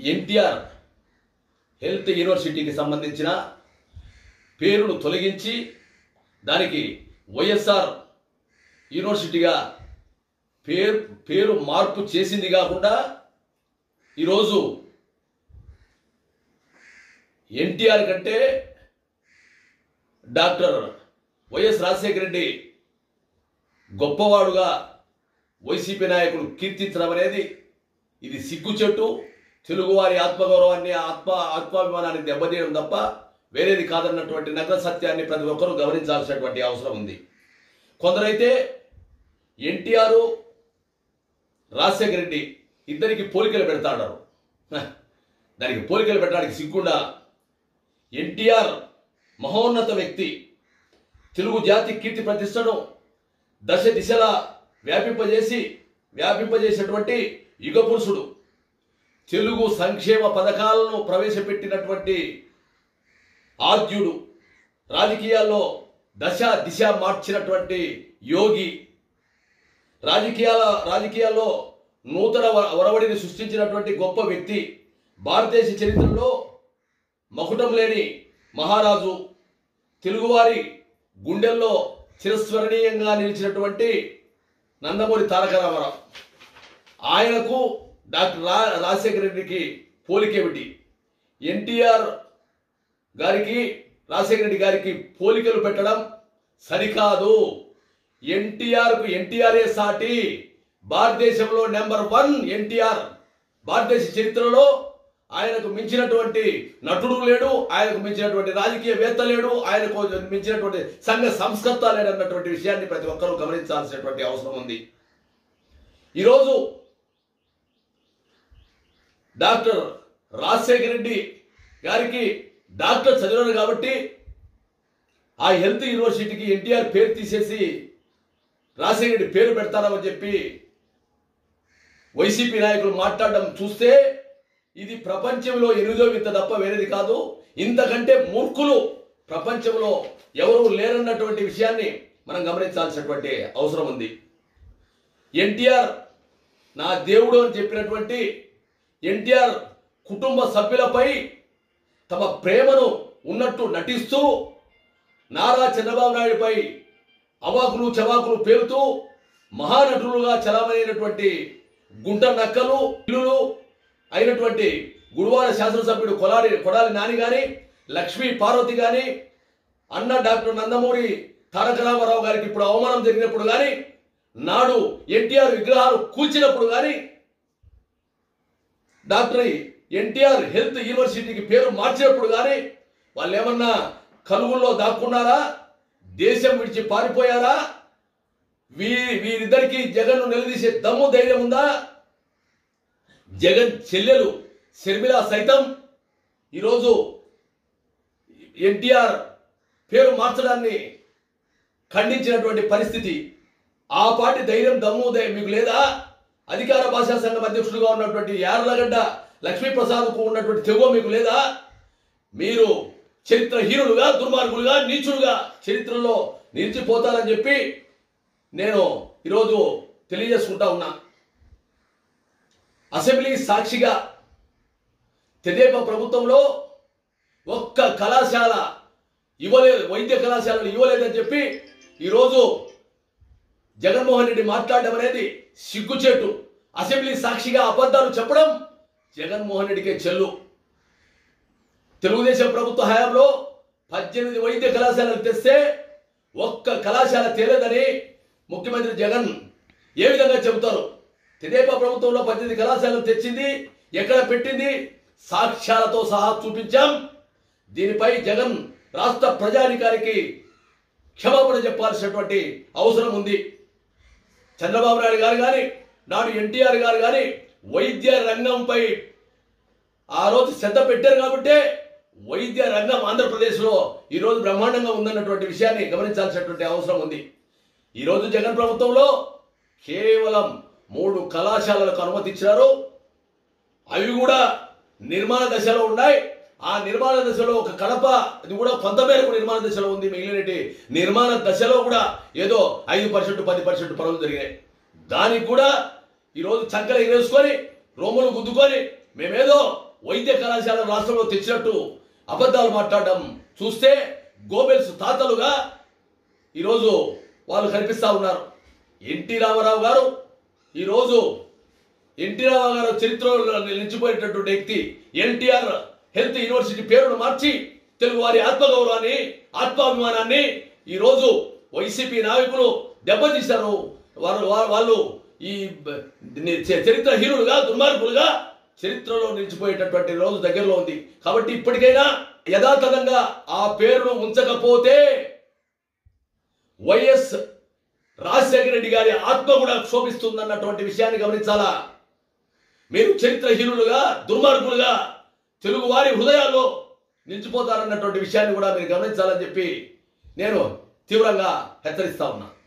NTR health యూనివర్సిటీకి సంబంధించిన పేరును తొలగించి దానికి వైఎస్ఆర్ యూనివర్సిటీగా పేరు పేరు మార్పు చేసింది కాకుండా ఈరోజు ఎన్టీఆర్ కంటే డాక్టర్ వైఎస్ రాజశేఖర రెడ్డి గొప్పవాడుగా వైసీపీ నాయకులు కీర్తించడం అనేది ఇది సిగ్గుచెట్టు తెలుగువారి ఆత్మగౌరవాన్ని ఆత్మ ఆత్మాభిమానాన్ని దెబ్బతీయడం తప్ప వేరేది కాదన్నటువంటి నగర సత్యాన్ని ప్రతి ఒక్కరూ గమనించాల్సినటువంటి అవసరం ఉంది కొందరైతే ఎన్టీఆర్ రాజశేఖర రెడ్డి ఇద్దరికి పోలికలు పెడతాడారు హ, దానికి పోలికలు పెట్టడానికి సిగ్గుండా ఎన్టీఆర్ మహోన్నత వ్యక్తి తెలుగు జాతి కీర్తి ప్రతిష్టను దశ దిశలా వ్యాపింపజేసి వ్యాపింపజేసినటువంటి యుగ పురుషుడు తెలుగు సంక్షేమ పథకాలను ప్రవేశపెట్టినటువంటి ఆద్యుడు రాజకీయాల్లో దశ దిశ మార్చినటువంటి యోగి రాజకీయాల రాజకీయాల్లో నూతన వ- ఒరవడిని సృష్టించినటువంటి గొప్ప వ్యక్తి భారతదేశ చరిత్రలో మకుటం లేని మహారాజు తెలుగువారి గుండెల్లో చిరస్మరణీయంగా నిలిచినటువంటి నందమూరి తారక రామారావు ఆయనకు డాక్టర్ రా రాజశేఖర రెడ్డికి పోలికేమిటి ఎన్టీఆర్ గారికి రాజశేఖర రెడ్డి గారికి పోలికలు పెట్టడం సరికాదు ఎన్టీఆర్కు ఎన్టీఆర్ఏ సాటి భారతదేశంలో నెంబర్ వన్ ఎన్టీఆర్ భారతదేశ చరిత్రలో ఆయనకు మించినటువంటి నటుడు లేడు ఆయనకు మించినటువంటి రాజకీయవేత్త లేడు ఆయనకు మించినటువంటి సంఘ సంస్కర్త లేడు అన్నటువంటి విషయాన్ని ప్రతి ఒక్కరూ గమనించాల్సినటువంటి అవసరం ఉంది ఈరోజు డాక్టర్ రాజశేఖర రెడ్డి గారికి డాక్టర్ చదివారు కాబట్టి ఆ హెల్త్ యూనివర్సిటీకి ఎన్టీఆర్ పేరు తీసేసి రాజశేఖర రెడ్డి పేరు పెడతారని చెప్పి వైసీపీ నాయకులు మాట్లాడడం చూస్తే ఇది ప్రపంచంలో ఎనిమిదో వింత తప్ప వేరేది కాదు ఇంతకంటే మూర్ఖులు ప్రపంచంలో ఎవరు లేరన్నటువంటి విషయాన్ని మనం గమనించాల్సినటువంటి అవసరం ఉంది ఎన్టీఆర్ నా దేవుడు అని చెప్పినటువంటి ఎన్టీఆర్ కుటుంబ సభ్యులపై తమ ప్రేమను ఉన్నట్టు నటిస్తూ నారా చంద్రబాబు నాయుడుపై అవాకులు చవాకులు పేరుతూ మహానటులుగా చలామణైనటువంటి గుంట నక్కలు ఇల్లులు అయినటువంటి గురువార శాసనసభ్యుడు కొలారి కొడాలి నాని గాని లక్ష్మీ పార్వతి గాని అన్న డాక్టర్ నందమూరి తారక రామారావు గారికి ఇప్పుడు అవమానం జరిగినప్పుడు గాని నాడు ఎన్టీఆర్ విగ్రహాలు కూల్చినప్పుడు గాని డాక్టర్ ఎన్టీఆర్ హెల్త్ యూనివర్సిటీకి పేరు మార్చినప్పుడు కానీ వాళ్ళు ఏమన్నా కలుగుల్లో దాక్కున్నారా దేశం విడిచి పారిపోయారా వీరి వీరిద్దరికి జగన్ నిలదీసే దమ్ము ధైర్యం ఉందా జగన్ చెల్లెలు షర్మిల సైతం ఈరోజు ఎన్టీఆర్ పేరు మార్చడాన్ని ఖండించినటువంటి పరిస్థితి ఆ పార్టీ ధైర్యం దమ్ము ధైర్యం మీకు లేదా అధికార భాషా సంఘం అధ్యక్షుడుగా ఉన్నటువంటి యార్లగడ్డ లక్ష్మీప్రసాద్కు ఉన్నటువంటి తెగో మీకు లేదా మీరు చరిత్రహీనులుగా దుర్మార్గులుగా నీచులుగా చరిత్రలో నిలిచిపోతారని చెప్పి నేను ఈరోజు తెలియజేసుకుంటా ఉన్నా అసెంబ్లీ సాక్షిగా తెదేపా ప్రభుత్వంలో ఒక్క కళాశాల ఇవ్వలేదు వైద్య కళాశాలలు ఇవ్వలేదని చెప్పి ఈరోజు జగన్మోహన్ రెడ్డి మాట్లాడడం అనేది సిగ్గుచేటు అసెంబ్లీ సాక్షిగా అబద్ధాలు చెప్పడం జగన్మోహన్ రెడ్డికే చెల్లు తెలుగుదేశం ప్రభుత్వ హయాంలో పద్దెనిమిది వైద్య కళాశాలలు తెస్తే ఒక్క కళాశాల తేలేదని ముఖ్యమంత్రి జగన్ ఏ విధంగా చెబుతారు తెదేపా ప్రభుత్వంలో పద్దెనిమిది కళాశాలలు తెచ్చింది ఎక్కడ పెట్టింది సాక్ష్యాలతో సహా చూపించాం దీనిపై జగన్ రాష్ట్ర ప్రజానికానికి క్షమాపణ చెప్పాల్సినటువంటి అవసరం ఉంది చంద్రబాబు నాయుడు గారు కానీ నాడు ఎన్టీఆర్ గారు కానీ వైద్య రంగంపై ఆ రోజు శ్రద్ధ పెట్టారు కాబట్టే వైద్య రంగం ఆంధ్రప్రదేశ్లో ఈరోజు బ్రహ్మాండంగా ఉందన్నటువంటి విషయాన్ని గమనించాల్సినటువంటి అవసరం ఉంది ఈరోజు జగన్ ప్రభుత్వంలో కేవలం మూడు కళాశాలలకు అనుమతి ఇచ్చినారు అవి కూడా నిర్మాణ దశలో ఉన్నాయి ఆ నిర్మాణ దశలో ఒక కడప అది కూడా కొంత మేరకు నిర్మాణ దశలో ఉంది మిగిలినటి నిర్మాణ దశలో కూడా ఏదో ఐదు పర్సెంట్ పది పర్సెంట్ పనులు జరిగాయి దానికి కూడా ఈరోజు చంకలు ఎగరేసుకొని రొమ్ములు గుద్దుకొని మేమేదో వైద్య కళాశాల రాష్ట్రంలో తెచ్చినట్టు అబద్ధాలు మాట్లాడడం చూస్తే గోబెల్స్ తాతలుగా ఈరోజు వాళ్ళు కనిపిస్తా ఉన్నారు ఎన్టీ రామారావు గారు ఈరోజు ఎన్టీ రామారావు గారు చరిత్రలో నిలిచిపోయేటటువంటి వ్యక్తి ఎన్టీఆర్ హెల్త్ యూనివర్సిటీ పేరును మార్చి తెలుగు వారి ఆత్మగౌరవాన్ని ఆత్మాభిమానాన్ని ఈరోజు వైసీపీ నాయకులు దెబ్బతీశారు వారు వా- వాళ్ళు ఈ బ- ని- చ- చరిత్ర హీరులుగా దుర్మార్గులుగా చరిత్రలో నిలిచిపోయేటటువంటి రోజు దగ్గరలో ఉంది కాబట్టి ఇప్పటికైనా యథాతథంగా ఆ పేరును ఉంచకపోతే వైఎస్ రాజశేఖర రెడ్డి గారి ఆత్మ కూడా క్షోభిస్తుందన్నటువంటి విషయాన్ని గమనించాలా మీరు చరిత్రహీనులుగా దుర్మార్గులుగా తెలుగు వారి హృదయాల్లో నిలిచిపోతారన్నటువంటి విషయాన్ని కూడా మీరు గమనించాలని చెప్పి నేను తీవ్రంగా హెచ్చరిస్తా ఉన్నా